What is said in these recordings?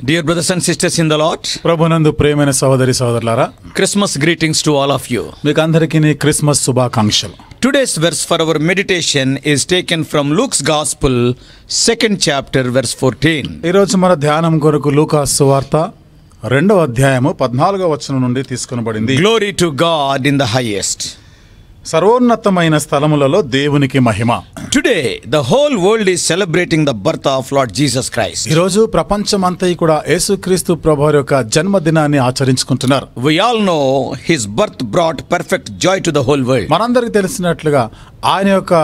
Dear brothers and sisters in the Lord, ప్రభునందు ప్రియమైన సహోదరి సహోదరులారా Christmas greetings to all of you. మీకు అందరికీ నీ క్రిస్మస్ శుభాకాంక్షలు Today's verse for our meditation is taken from Luke's Gospel, second chapter, verse 14. ఈరోజు మన ధ్యానం కొరకు లూకా సువార్త రెండవ అధ్యాయము పద్నాలుగో వచనం నుండి తీసుకొనబడింది Glory to God in the highest. సర్వోన్నతమైన స్థలములలో దేవునికి మహిమ Today, the whole world is celebrating the birth of Lord Jesus Christ. ఈరోజు ప్రపంచమంతా కూడా యేసుక్రీస్తు ప్రభు యొక్క జన్మదినాన్ని ఆచరించుకుంటున్నారు We all know his birth brought perfect joy to the whole world. మనందరికి తెలిసినట్లుగా ఆయన యొక్క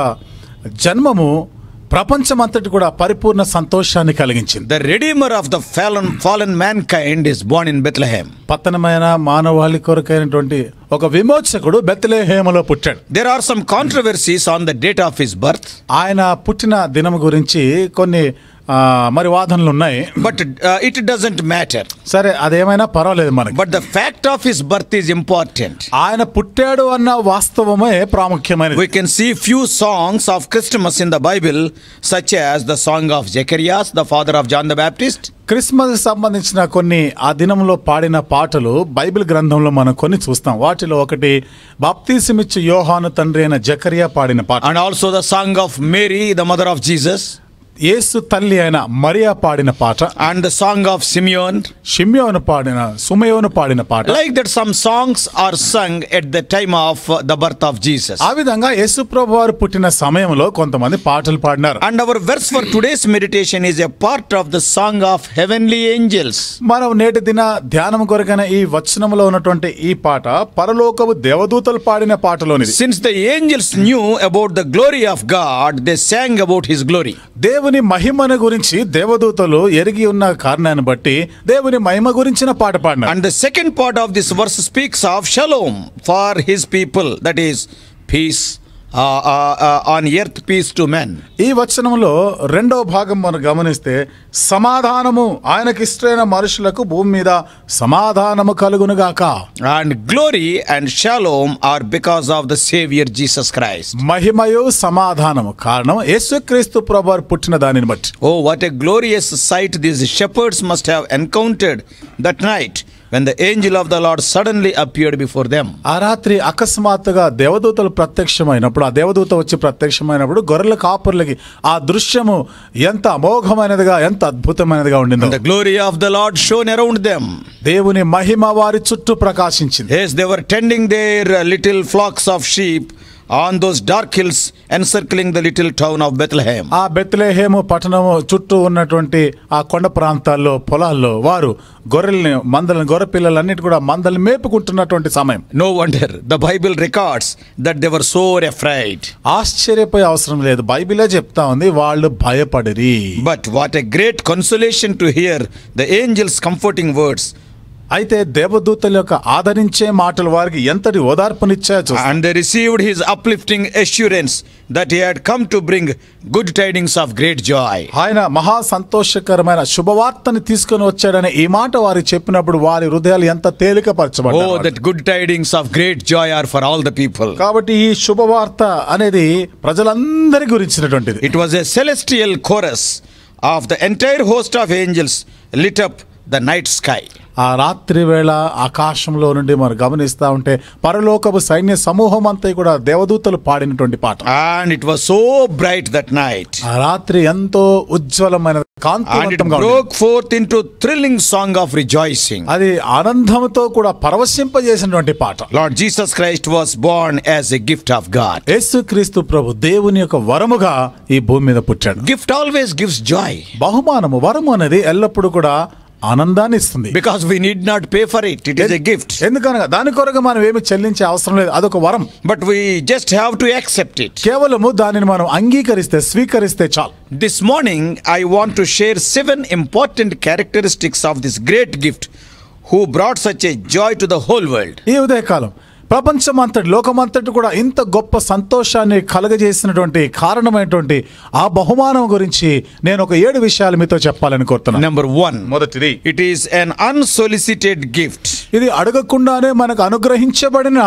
జన్మము ప్రపంచమంతటి కూడా పరిపూర్ణ సంతోషాన్ని కలిగించింది The Redeemer of the fallen, fallen mankind is born in Bethlehem. పతనమైన మానవాళి కొరకైనటువంటి ఒక విమోచకుడు బెత్తలేహేమలో పుట్టాడు There are some controversies on the date of his birth, ఆయన పుట్టిన దినం గురించి కొన్ని ఆ, మరి వాదనలు ఉన్నాయి but uh, it doesn't matter. సరే అదేమైనా పర్వాలేదు మనకి But the fact of his birth is important. ఆయన పుట్టాడు అన్న వాస్తవమే ప్రాముఖ్యమైనది We can see few songs of Christmas in the Bible, such as the song of Zacharias, the father of John the Baptist, Christmas సంబంధించిన కొన్ని ఆ దినంలో పాడిన పాటలు బైబిల్ గ్రంథంలో మనం కొన్ని చూస్తాం వాటిలో ఒకటి బాప్తీసమిచ్చు యోహాను తండ్రి అయిన జకరియా పాడిన పాట and also the song of Mary, the mother of Jesus, యేసు తల్లి అయిన మరియా పాడిన పాట and the song of Simeon. షిమ్యోను పాడిన సుమయోను పాడిన పాట Like that, some songs are sung at the time of uh, the birth of Jesus. ఆ విధంగా యేసు ప్రభు వారు పుట్టిన సమయంలో కొంతమంది పాటలు పాడినారు And our verse for today's meditation is a part of the song of heavenly angels. మనం నేటి దిన ధ్యానం కొరకైన ఈ వచనంలో ఉన్నటువంటి ఈ పాట పరలోకపు దేవదూతలు పాడిన పాటలోనిది Since the angels knew about the glory of God, they sang about his glory. దేవుని మహిమను గురించి దేవదూతలు ఎరిగి ఉన్న కారణాన్ని బట్టి దేవుని మహిమ గురించిన పాట పాడినారు And the second part of this verse speaks of shalom for his people, that is, peace uh, uh, uh, on earth, peace to men. ఈ వచనంలో రెండవ భాగం మనం గమనిస్తే సమాధానము ఆయనకిష్టమైన మనుషులకు భూమి మీద సమాధానము కలుగునుగాక And glory and shalom are because of the Savior Jesus Christ. మహిమయు సమాధానము కారణం యేసుక్రీస్తు ప్రభు వారు పుట్టిన దానిని బట్టి Oh, what a glorious sight these shepherds must have encountered that night when the angel of the Lord suddenly appeared before them. ఆ రాత్రి అకస్మాత్తుగా దేవదూతలు ప్రత్యక్షమైనప్పుడు ఆ దేవదూత వచ్చి ప్రత్యక్షమైనప్పుడు గొర్రెల కాపుర్లకి ఆ దృశ్యము ఎంత అమోఘమైనదిగా ఎంత అద్భుతమైనదిగా ఉండిందో The glory of the Lord shone around them. దేవుని మహిమ వారి చుట్టూ ప్రకాశించింది Yes, they were tending their uh, little flocks of sheep on those dark hills encircling the little town of Bethlehem. ఆ బెత్లెహేము పట్టణము చుట్టూ ఉన్నటువంటి ఆ కొండ ప్రాంతాల్లో పొలాల్లో వారు గొర్రెల్ని మందలను గొర్రె పిల్లలన్నిటి కూడా మందలు మేపుకుంటున్నటువంటి సమయం No wonder the Bible records that they were so afraid. ఆశ్చర్యపోయే అవసరం లేదు బైబిలే చెప్తా ఉంది వాళ్ళు భయపడిరి But what a great consolation to hear the angel's comforting words. అయితే దేవదూతల యొక్క ఆదరించే మాటలు వారికి ఎంతటి ఓదార్పునిచ్చాయో చూస్తాం. And they received his uplifting assurance that he had come to bring good tidings of great joy. ఆయన మహా సంతోషకరమైన శుభవార్తని తీసుకొని వచ్చాడని ఈ మాట వారికి చెప్పినప్పుడు వారి హృదయాలు ఎంత తేలిక Oh, that good tidings of great joy are for all the people. కాబట్టి ఈ శుభవార్త అనేది ప్రజలందరి గురించినటువంటిది It was a celestial chorus of the entire host of angels lit up the night sky. ఆ రాత్రి వేళ ఆకాశంలో నుండి మనం గమనిస్తా ఉంటే పరలోకపు సైన్య సమూహం అంతా కూడా దేవదూతలు పాడినటువంటి పాట And it was so bright that night. ఆ రాత్రి ఎంతో ఉజ్వలమైన And it కాంతివంతంగా ఉంది. broke forth into thrilling song of rejoicing. అది ఆనందంతో కూడా పరవశింపజేసినటువంటి పాట Lord Jesus Christ was born as a gift of God. యేసుక్రీస్తు ప్రభు దేవుని యొక్క వరముగా ఈ భూమి మీద పుట్టాడు Gift always gives joy బహుమానము వరము అనేది ఎల్లప్పుడూ కూడా ఆనందాన్ని ఇస్తుంది because we need not pay for it. It is a gift. ఎందుకనగా దాని కొరకు మనం ఏమి చెల్లించే అవసరం లేదు అదొక వరం But we just have to accept it. కేవలము దానిని మనం అంగీకరిస్తే స్వీకరిస్తే చాలు This morning, I want to share seven important characteristics of this great gift who brought such a joy to the whole world. ఈ ఉదయకాలం ప్రపంచమంతటి లోకమంతటి కూడా ఇంత గొప్ప సంతోషాన్ని కలగజేసినటువంటి కారణమైనటువంటి ఆ బహుమానం గురించి నేను ఒక ఏడు విషయాలు మీతో చెప్పాలని కోరుతున్నాను Number one, మొదటిది it is an unsolicited gift. ఇది అడగకుండానే మనకు అనుగ్రహించబడిన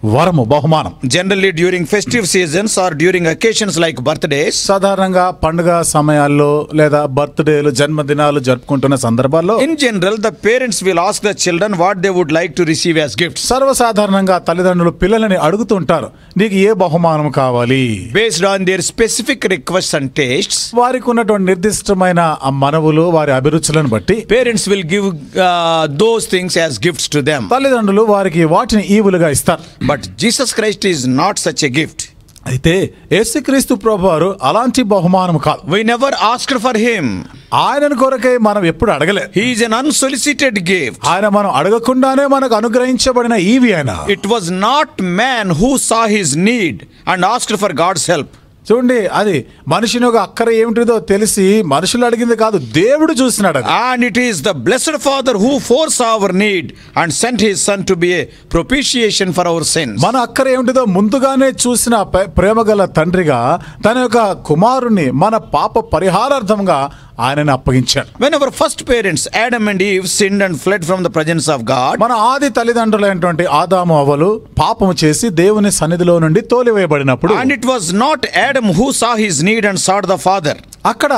వరము బహుమానం Generally, during festive seasons or during occasions like birthdays, సాధారణంగా పండుగ సమయాల్లో లేదా బర్త్డేలు జన్మదినాలు జరుపుకుంటున్న సందర్భాల్లో in general, the parents will ask the children what they would like to receive as gifts. సర్వసాధారణంగా తల్లిదండ్రులు పిల్లలని అడుగుతుంటారు నీకు ఏ బహుమానం కావాలి Based on their specific requests and tastes, వారికి ఉన్నటువంటి నిర్దిష్టమైన ఆ మనవులు వారి అభిరుచులను బట్టి parents will give uh, those things as gifts to them. తల్లిదండ్రులు వారికి వాటిని ఈవులుగా ఇస్తారు But Jesus Christ is not such a gift. అయితే యేసుక్రీస్తు ప్రభు వారు అలాంటి బహుమానం కాదు We never asked for him. ఆయన కొరకై మనం ఎప్పుడు అడగలే He is an unsolicited gift. ఆయన మనం అడగకుండానే మనకు అనుగ్రహించబడిన ఈవి ఆయన It was not man who saw his need and asked for God's help. చూడండి అది మనిషిని ఒక అక్కర ఏమిటిదో తెలిసి మనుషులు అడిగింది కాదు దేవుడు చూసినాడు అది And it is the Blessed Father who foresaw our need and sent his Son to be a propitiation for our sins. మన అక్కర ఏమిటిదో ముందుగానే చూసిన ప- ప్రేమగల తండ్రిగా తన యొక్క కుమారుణ్ణి మన పాప పరిహారార్థంగా ఆయనని అప్పగించాడు When our first parents, Adam and Eve, sinned and fled from the presence of God, మన ఆది తల్లిదండ్రులైనటువంటి ఆదాము అవ్వలు పాపము చేసి దేవుని సన్నిధిలో నుండి తోలివేయబడినప్పుడు and it was not Adam who saw his need and sought the Father. అక్కడ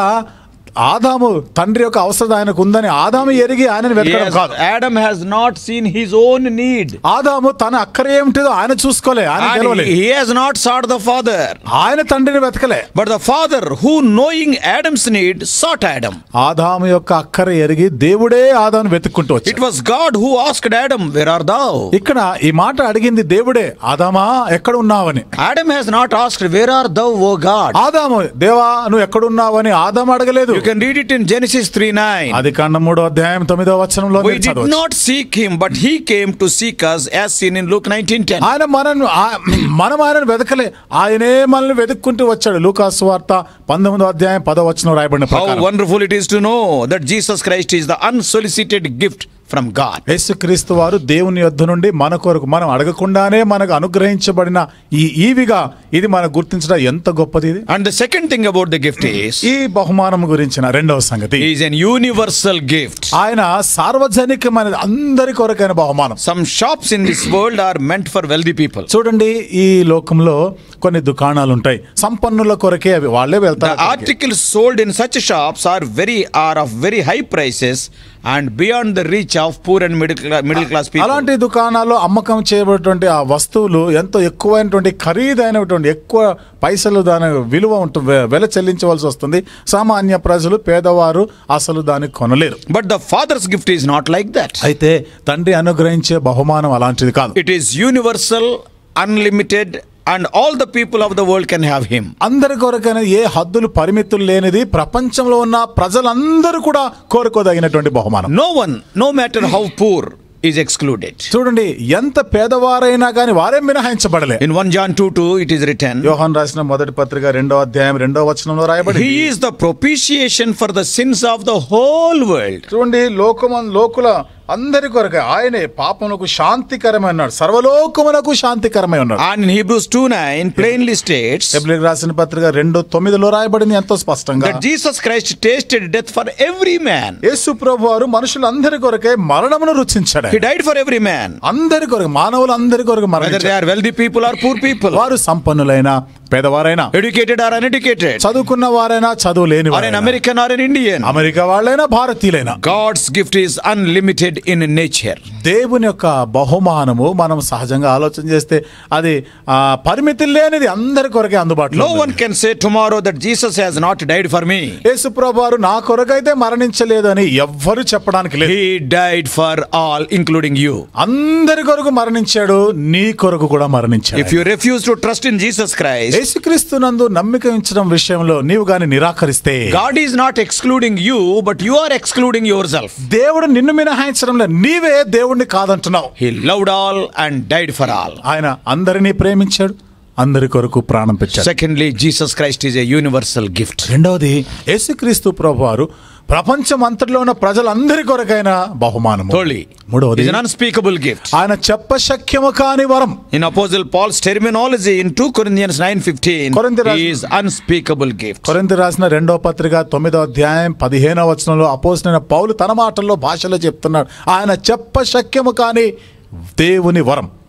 ఆదాము తండ్రి యొక్క అవసరం ఆయనకు ఉందని ఆదాము ఎరిగి ఆయనను వెతకడం Yes, కాదు Adam has not seen his own need. ఆదాము తన అక్కర ఏమిటిదో ఆయన చూసుకోలే ఆయన And గెలవలే he has not sought the Father. ఆయన తండ్రిని వెతకలే But the Father, who knowing Adam's need, sought Adam. ఆదాము యొక్క అక్కర ఎరిగి దేవుడే ఆదాము వెతుక్కుంటూ It వచ్చాడు was God who asked Adam, Where art thou? ఇక్కడ ఈ మాట అడిగింది దేవుడే ఆదామా ఎక్కడ ఉన్నావని Adam has not asked, Where art thou, O God? ఆదాము దేవా నువ్వు ఎక్కడున్నావని ఆదాము అడగలేదు You can read it in Genesis 3 9. అది కాండ మూడో అధ్యాయం తొమ్మిదో వచనంలో We మీరు did చదవచ్చు. not seek him, but he came to seek us, as seen in Luke 19 10. ఆయన మనను ఆ- మనం ఆయనను వెతకలే ఆయనే మనల్ని వెతుక్కుంటూ వచ్చాడు లూకాసు వార్త పంతొమ్మిదో అధ్యాయం పదో వచనం రాయబడిన How ప్రకారం wonderful it is to know that Jesus Christ is the unsolicited gift from God. యేసుక్రీస్తు వారు దేవుని యొద్ద నుండి మన కొరకు మనం అడగకుండానే మనకు అనుగ్రహించబడిన ఈ ఈవిగా ఇది మనం గుర్తించడం ఎంత గొప్పది ఇది And the second thing about the gift is, ఈ బహుమానం గురించిన రెండవ సంగతి he is an universal gift. ఆయన సార్వజనికమైన అందరి కొరకైన బహుమానం Some shops in this world are meant for wealthy people. చూడండి ఈ లోకంలో కొన్ని దుకాణాలు ఉంటాయి సంపన్నుల కొరకే అవి వాళ్ళే The వెళ్తారు అక్కడికి. articles sold in such shops are very are of very high prices and beyond the reach of poor and middle class, middle class people. అలాంటి దుకాణాల్లో అమ్మకం చేయబడినటువంటి ఆ వస్తువులు ఎంతో ఎక్కువైనటువంటి ఖరీదైనటువంటి ఎక్కువ పైసలు దాని విలువ ఉంటుంది వె- వెల చెల్లించవలసి వస్తుంది సామాన్య ప్రజలు పేదవారు అసలు దాన్ని కొనలేరు But the father's gift is not like that. అయితే తండ్రి అనుగ్రహించే బహుమానం అలాంటిది కాదు It is universal, unlimited, and all the people of the world can have him. అందరి కొరకైన ఏ హద్దులు పరిమితులు లేనిది ప్రపంచంలో ఉన్న ప్రజలందరూ కూడా కోరుకోదగినటువంటి బహుమానం No one, no matter how poor, is excluded. చూడండి ఎంత పేదవారైనా కానీ వారే మినహాయించబడలే In 1 John 2 2, it is written, యోహాన్ రాసిన మొదటి పత్రిక రెండో అధ్యాయం రెండో వచనంలో రాయబడి He is the propitiation for the sins of the whole world. చూడండి లోకమన్ లోకుల అందరి కొరకే ఆయనే పాపమునకు శాంతికరమై ఉన్నాడు సర్వలోకమునకు శాంతికరమై ఉన్నాడు And in Hebrews 2 9 plainly states ఎబ్రిల్ రాసిన పత్రిక రెండు తొమ్మిదిలో రాయబడింది ఎంతో స్పష్టంగా that Jesus Christ tasted death for every man. యేసు ప్రభు వారు మనుషులందరి కొరకే మరణమును రుచించాడు He died for every man. అందరి కొరకు మానవులు అందరి కొరకు Whether they మరణించాడు are wealthy people or poor people, వారు సంపన్నులైన పేదవారైనా educated or uneducated, చదువుకున్న వారైనా చదువు లేని or an American or an Indian. America వాళ్ళైనా భారతీయులైనా God's gift is unlimited in nature. దేవుని యొక్క బహుమానము మనం సహజంగా ఆలోచన చేస్తే అది ఆ, పరిమితి లేనిది అందరి కొరకే అందుబాటులో No ఉంది. one can say tomorrow that Jesus has not died for me. యేసు ప్రభు వారు నా కొరకైతే మరణించలేదు అని ఎవ్వరు చెప్పడానికి లేదు He died for all, including you. అందరి కొరకు మరణించాడు నీ కొరకు కూడా మరణించాడు If you refuse to trust in Jesus Christ, యేసుక్రీస్తు నందు నమ్మిక ఉంచడం విషయంలో నీవు గాని నిరాకరిస్తే God is not excluding you, but you are excluding yourself. దేవుడు నిన్ను మినహాయించడంలో నీవే దేవుణ్ణి కాదంటున్నావు He loved all and died for all. ఆయన అందరినీ ప్రేమించాడు అందరి కొరకు ప్రాణం పెట్టాడు Secondly, Jesus Christ is a universal gift. రెండవది యేసుక్రీస్తు ప్రభు వారు ప్రపంచం అంతటిలో ఉన్న ప్రజలందరి కొరకైన బహుమానము Thirdly, మూడవది is an unspeakable gift. ఆయన చెప్పశక్యము కాని వరం In Apostle Paul's terminology in 2 Corinthians 9:15, కొరింథీ రాసిన- he is unspeakable gift. కొరింథీ రాసిన రెండో పత్రిక తొమ్మిదో అధ్యాయం పదిహేనవ వచనంలో అపోసిన పౌలు తన మాటల్లో భాషలో చెప్తున్నాడు ఆయన చెప్పశక్యము కాని దేవుని వరం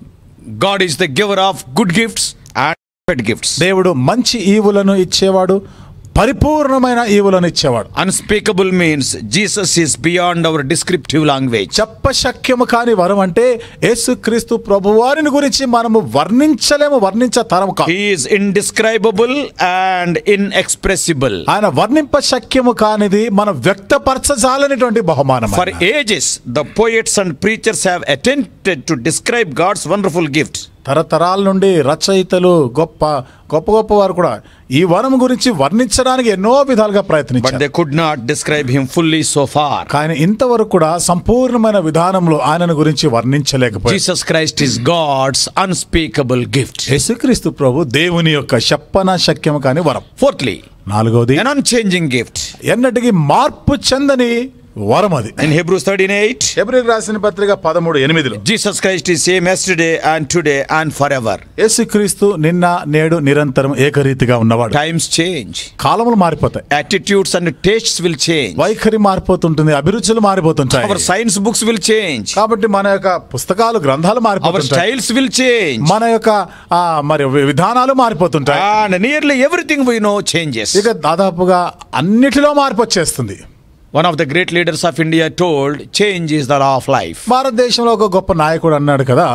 God is the giver of good gifts and bad gifts. దేవుడు మంచి ఈవులను ఇచ్చేవాడు పరిపూర్ణమైన ఈవులను ఇచ్చేవాడు Unspeakable means Jesus is beyond our descriptive language. చెప్పశక్యము కాని వరం అంటే యేసుక్రీస్తు ప్రభువారిని గురించి మనము వర్ణించలేము వర్ణించ తరము కాదు He is indescribable and inexpressible. ఆయన వర్ణింప శక్యము కానిది మనం వ్యక్తపరచజాలనేటువంటి బహుమానం For ages, the poets and preachers have attempted to describe God's wonderful gift. తరతరాల నుండి రచయితలు గొప్ప గొప్ప గొప్ప వారు కూడా ఈ వరం గురించి వర్ణించడానికి ఎన్నో విధాలుగా But ప్రయత్నించారు they could not describe him fully so far. కానీ ఇంతవరకు కూడా సంపూర్ణమైన విధానంలో ఆయనను గురించి వర్ణించలేకపోయారు Jesus Christ is God's unspeakable gift. యేసుక్రీస్తు ప్రభు దేవుని యొక్క చెప్పన శక్యము కాని వరం Fourthly, నాలుగవది an unchanging gift. ఎన్నటికి మార్పు చెందని వరం అది In Hebrews 13:8, ఎబ్రిల్ రాసిన పత్రిక పదమూడు ఎనిమిదిలో Jesus Christ is same yesterday and today and forever. యేసుక్రీస్తు నిన్న నేడు నిరంతరం ఏకరీతిగా ఉన్నవాడు Times change. కాలములు మారిపోతాయి Attitudes and tastes will change. వైఖరి మారిపోతుంటుంది అభిరుచులు మారిపోతుంటాయి Our science books will change. కాబట్టి మన యొక్క పుస్తకాలు గ్రంథాలు Our మారిపోతుంటాయి styles will change. మన యొక్క ఆ, మరి వి- విధానాలు మారిపోతుంటాయి And nearly everything we know changes. ఇక దాదాపుగా అన్నిటిలో మార్పు వచ్చేస్తుంది One of the great leaders of India told, change is the law of life. భారతదేశంలో ఒక గొప్ప నాయకుడు అన్నాడు కదా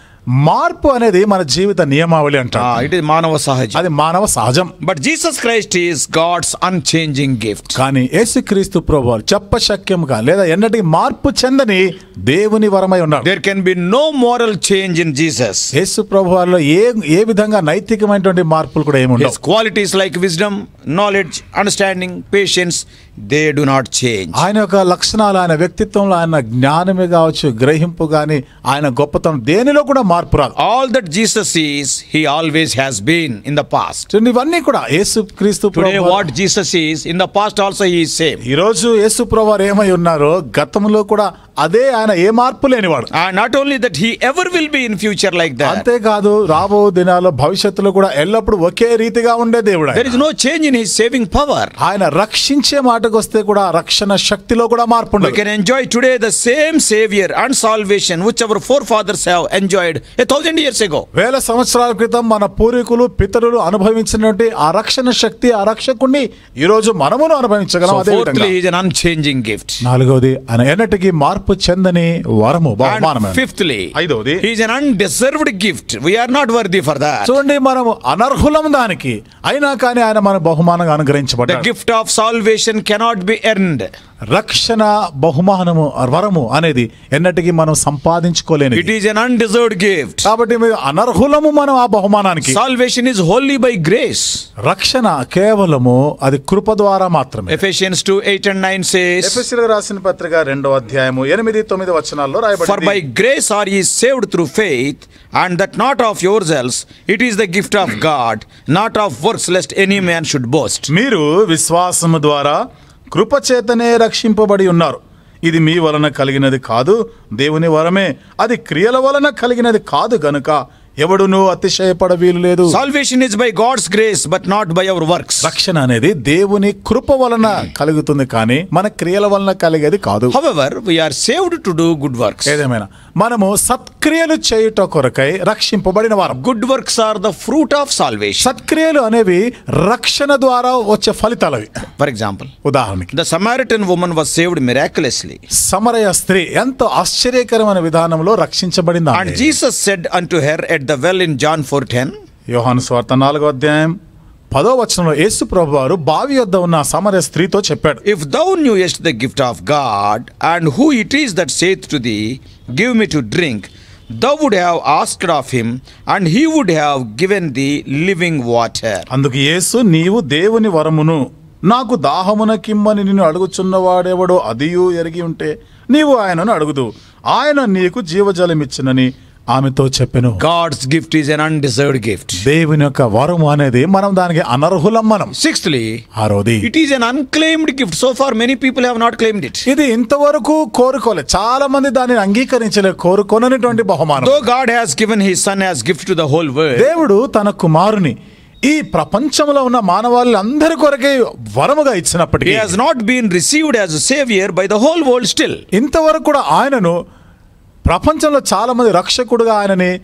మార్పు అనేది మన జీవిత నియమావళి అంట Ah, it is Manava Sahaja. అది మానవ సహజం But Jesus Christ is God's unchanging gift. కానీ యేసుక్రీస్తు ప్రభు చెప్పశక్యముగా లేదా ఎన్నటికి మార్పు చెందని దేవుని వరమై ఉన్నాడు There can be no moral change in Jesus. యేసు ప్రభు వారిలో ఏ ఏ విధంగా నైతికమైనటువంటి మార్పులు కూడా ఏమి His ఉండవు qualities like wisdom, knowledge, understanding, patience, they do not change. ఆయన యొక్క లక్షణాలు ఆయన వ్యక్తిత్వంలో ఆయన జ్ఞానమే కావచ్చు గ్రహింపు గాని ఆయన గొప్పతనం దేనిలో కూడా మార్పు రాదు All that Jesus is, he always has been in the past. చూడండి, ఇవన్నీ కూడా యేసు క్రీస్తు Today, what Jesus is, in the past also he is same. ఈ రోజు యేసు ప్రభు వారు ఏమై ఉన్నారో గతంలో కూడా అదే ఆయన ఏ మార్పు లేనివాడు And not only that, he ever will be in future like that. అంతేకాదు రాబో దినాల్లో భవిష్యత్తులో కూడా ఎల్లప్పుడూ ఒకే రీతిగా ఉండే దేవుడు ఆయన. There is no change in his saving power. ఆయన రక్షించే మాటకు వస్తే కూడా రక్షణ శక్తిలో కూడా మార్పు We ఉండదు can enjoy today the same Savior and salvation which our forefathers have enjoyed a thousand years ago. వేల సంవత్సరాల క్రితం మన పూర్వీకులు పితరులు అనుభవించినటువంటి ఆ రక్షణ శక్తి ఆ రక్షకుణ్ణి ఈ రోజు మనమును అనుభవించగలం So, అదే విధంగా fourthly, he is an unchanging gift. నాలుగవది ఆయన ఎన్నటికి మార్పు చెందని వరము And బహుమానమే fifthly, ఐదవది he is an undeserved gift. We are not worthy for that. చూడండి మనము అనర్హులం దానికి అయినా కానీ ఆయన మన బహుమానంగా The అనుగ్రహించబడ్డాడు gift of salvation cannot be earned. రక్షణ బహుమానము వరము అనేది ఎన్నటికి మనం సంపాదించుకోలేని It is an undeserved gift. కాబట్టి మీరు అనర్హులము మనం ఆ బహుమానానికి Salvation is wholly by grace. రక్షణ కేవలము అది కృప ద్వారా మాత్రమే Ephesians 2 8 and 9 says, ఎఫెసీయులకు రాసిన పత్రిక రెండో అధ్యాయము ఎనిమిది తొమ్మిది వచనాల్లో For by రాయబడింది grace are ye saved through faith, and that not of yourselves, it is the gift of God, not of works, lest any man should boast. మీరు విశ్వాసము ద్వారా కృపచేతనే రక్షింపబడి ఉన్నారు ఇది మీ వలన కలిగినది కాదు దేవుని వరమే అది క్రియల వలన కలిగినది కాదు గనుక ఎవడును అతిశయపడ వీలు లేదు Salvation is by God's grace, but not by our works. రక్షణ అనేది దేవుని కృప వలన కలుగుతుంది కానీ మన క్రియల వలన కలిగేది కాదు However, we are saved to do good works. ఏదేమైనా మనము సత్క్రియలు చేయుట కొరకై రక్షింపబడిన వారం Good works are the fruit of salvation. సత్క్రియలు అనేవి రక్షణ ద్వారా వచ్చే ఫలితాలు అవి For example, ఉదాహరణకి the Samaritan woman was saved miraculously. సమరయ స్త్రీ ఎంతో ఆశ్చర్యకరమైన విధానంలో రక్షించబడింది And ఆమె. Jesus said unto her at the well in John 4:10, యోహాను స్వార్థ నాలుగో అధ్యాయం పదో వచనంలో యేసు ప్రభు వారు బావి వద్ద ఉన్న సమరయ స్త్రీతో చెప్పాడు If thou knewest the gift of God, and who it is that saith to thee, Give me to drink, thou would have asked of him, and he would have given thee living water. అందుకు యేసు నీవు దేవుని వరమును నాకు దాహమున కిమ్మని నిన్ను అడుగుచున్నవాడెవడో అదియు ఎరిగి ఉంటే నీవు ఆయనను అడుగుదు ఆయన నీకు జీవజలమిచ్చినని ఆమెతో చెప్పెను God's gift is an undeserved gift. దేవుని యొక్క వరము అనేది మనం దానికి అనర్హులం మనం Sixthly, ఆరోది it is an unclaimed gift. So far, many people have not claimed it. ఇది ఇంతవరకు కోరుకోలే చాలా మంది దానిని అంగీకరించలే కోరుకోనటువంటి బహుమానం Though God has given his son as gift to the whole world, దేవుడు తన కుమారుని ఈ ప్రపంచంలో ఉన్న మానవాళ్ళందరి కొరకే వరముగా ఇచ్చినప్పటికీ he has not been received as a savior by the whole world still. ఇంతవరకు కూడా ఆయనను ప్రపంచంలో చాలా మంది రక్షకుడుగా ఆయనని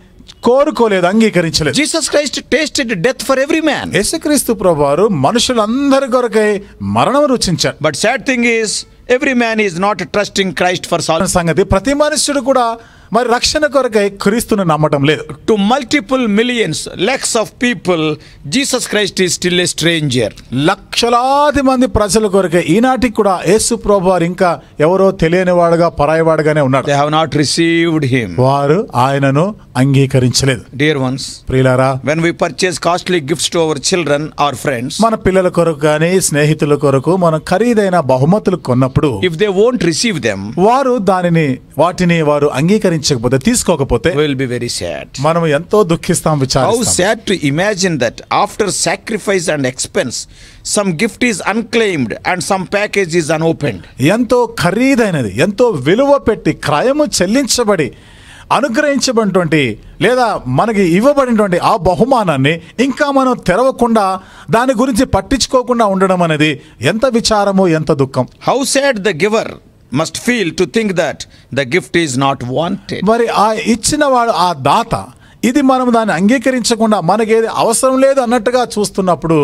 కోరుకోలేదు అంగీకరించలేదు Jesus Christ tasted death for every man. యేసుక్రీస్తు ప్రభువారు మనుషులందరి కొరకై మరణం రుచించారు But sad thing is, every man is not trusting Christ for salvation. సంగతి ప్రతి మనుష్యుడు కూడా మరి రక్షణ కొరకై క్రీస్తును నమ్మటం లేదు To multiple millions, lakhs of people, Jesus Christ is still a stranger. లక్షలాది మంది ప్రజల కొరకై ఈనాటికి కూడా యేసు ప్రభువారు ఇంకా ఎవరో తెలియని వాడుగా పరాయవాడుగానే ఉన్నాడు They have not received him. వారు ఆయనను అంగీకరించలేదు Dear ones, ప్రియులారా when we purchase costly gifts to our children or friends, మన పిల్లల కొరకు కానీ స్నేహితుల కొరకు మనం ఖరీదైన బహుమతులు కొన్నప్పుడు if they won't receive them, వారు దానిని వాటిని వారు అంగీకరించకపోతే తీసుకోకపోతే we will be very sad. మనం ఎంతో దుఃఖిస్తాం How విచారిస్తాం sad to imagine that after sacrifice and expense, some gift is unclaimed and some package is unopened. ఎంతో ఖరీదైనది ఎంతో విలువ పెట్టి క్రయము చెల్లించబడి అనుగ్రహించబడినటువంటి లేదా మనకి ఇవ్వబడినటువంటి ఆ బహుమానాన్ని ఇంకా మనం తెరవకుండా దాని గురించి పట్టించుకోకుండా ఉండడం అనేది ఎంత విచారము ఎంత దుఃఖం How sad the giver must feel to think that the gift is not wanted. మరి ఆ ఇచ్చిన వాడు ఆ దాత ఇది మనం దాన్ని అంగీకరించకుండా మనకేది అవసరం లేదు అన్నట్టుగా చూస్తున్నప్పుడు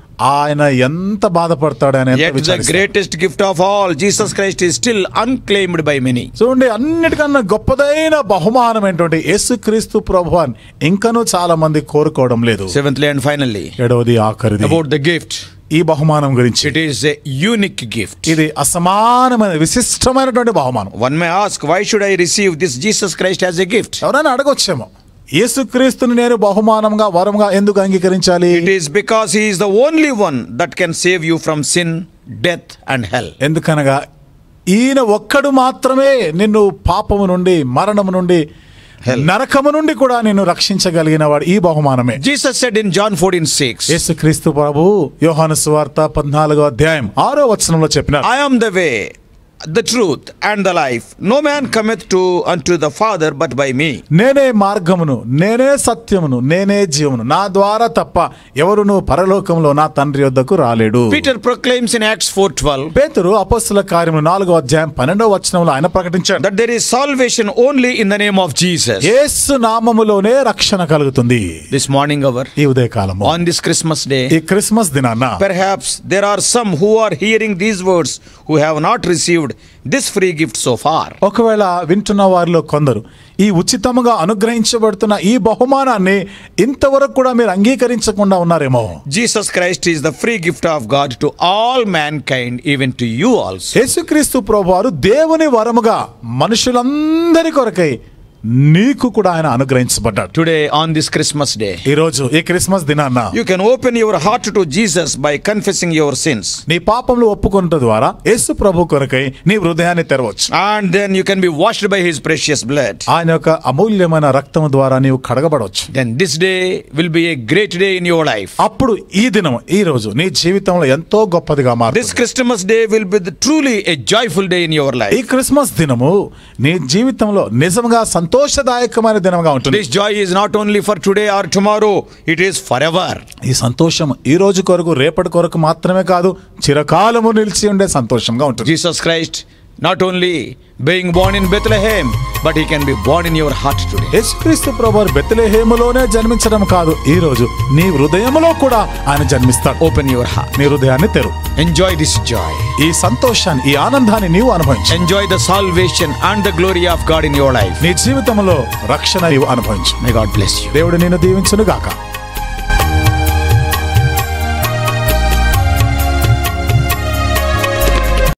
ఆయన ఎంత బాధపడతాడు అని ఎంత Yet the విచారిస్తాడు. greatest gift of all, Jesus Christ, is still unclaimed by many. చూడండి అన్నిటికన్నా గొప్పదైన బహుమానం ఏంటంటే యేసుక్రీస్తు ప్రభువాన్ ఇంకనూ చాలా మంది కోరుకోవడం లేదు Seventhly and finally, ఏడవది ఆఖరిది about the gift. ఈ బహుమానం గురించి It is a unique gift. ఇది అసమానమైన విశిష్టమైనటువంటి బహుమానం One may ask, why should I receive this Jesus Christ as a gift? ఎవరైనా అడగొచ్చేమో యేసుక్రీస్తుని నేను బహుమానంగా వరంగా ఎందుకు అంగీకరించాలి It is because He is the only one that can save you from sin, death, and hell. ఎందుకనగా ఈయన ఒక్కడు మాత్రమే నిన్ను పాపము నుండి మరణము నుండి Hell. నరకము నుండి కూడా నిన్ను రక్షించగలిగిన వాడు ఈ బహుమానమే Jesus said in John 14 6, యేసుక్రీస్తు ప్రభు యోహాను సువార్త పద్నాలుగో అధ్యాయం ఆరో వచనంలో చెప్పినారు I am the way, the truth, and the life. No man cometh to unto the Father but by me. నేనే మార్గమును నేనే సత్యమును నేనే జీవమును నా ద్వారా తప్ప ఎవరును పరలోకంలో నా తండ్రి వద్దకు రాలేడు Peter proclaims in Acts 4:12 పేతురు అపస్సుల కార్యము నాలుగో అధ్యాయం పన్నెండో వచనంలో ఆయన ప్రకటించాడు that there is salvation only in the name of Jesus. యేసు నామములోనే రక్షణ కలుగుతుంది This morning hour, ఈ ఉదయకాలము on this Christmas day, ఈ క్రిస్మస్ దినాన్న perhaps there are some who are hearing these words who have not received this free gift so far. ఒకవేళ వింటున్న వారిలో కొందరు ఈ ఉచితముగా అనుగ్రహించబడుతున్న ఈ బహుమానాన్ని ఇంతవరకు కూడా మీరు అంగీకరించకుండా ఉన్నారేమో Jesus Christ is the free gift of God to all mankind, even to you also. యేసుక్రీస్తు ప్రభువారు దేవుని వరముగా మనుషులందరి కొరకై నీకు కూడా ఆయన అనుగ్రహించబడ్డాడు Today, on this Christmas day, ఈ రోజు ఈ క్రిస్మస్ దినాన్న you can open your heart to Jesus by confessing your sins. నీ పాపములు ఒప్పుకొనుట ద్వారా యేసు ప్రభు కొరకై నీ హృదయాన్ని తెరవచ్చు And then you can be washed by his precious blood. ఆయన యొక్క అమూల్యమైన రక్తము ద్వారా నీవు కడగబడవచ్చు Then this day will be a great day in your life. అప్పుడు ఈ దినం ఈ రోజు నీ జీవితంలో ఎంతో గొప్పదిగా This మారుతుంది Christmas day will be the, truly a joyful day in your ఈ life. క్రిస్మస్ దినము నీ జీవితంలో నిజంగా సంతోషదాయకమైన దినంగా ఉంటుంది This joy is not only for today or tomorrow, it is forever. ఈ సంతోషం ఈ రోజు కొరకు రేపటి కొరకు మాత్రమే కాదు చిరకాలము నిలిచి ఉండే సంతోషంగా ఉంటుంది Jesus Christ, not only being born in Bethlehem, but he can be born in your heart today. యేసుక్రీస్తు ప్రభు బెత్లెహేములోనే జన్మించడం కాదు ఈ రోజు నీ హృదయములో కూడా ఆయన జన్మిస్తాడు Open your heart. నీ హృదయాన్ని తెరు Enjoy this joy. ఈ సంతోషాన్ని ఈ ఆనందాన్ని నీవు అనుభవించు Enjoy the salvation and the glory of God in your life. నీ జీవితంలో రక్షణ నీవు అనుభవించు May God bless you. దేవుడు నిన్ను దీవించును గాక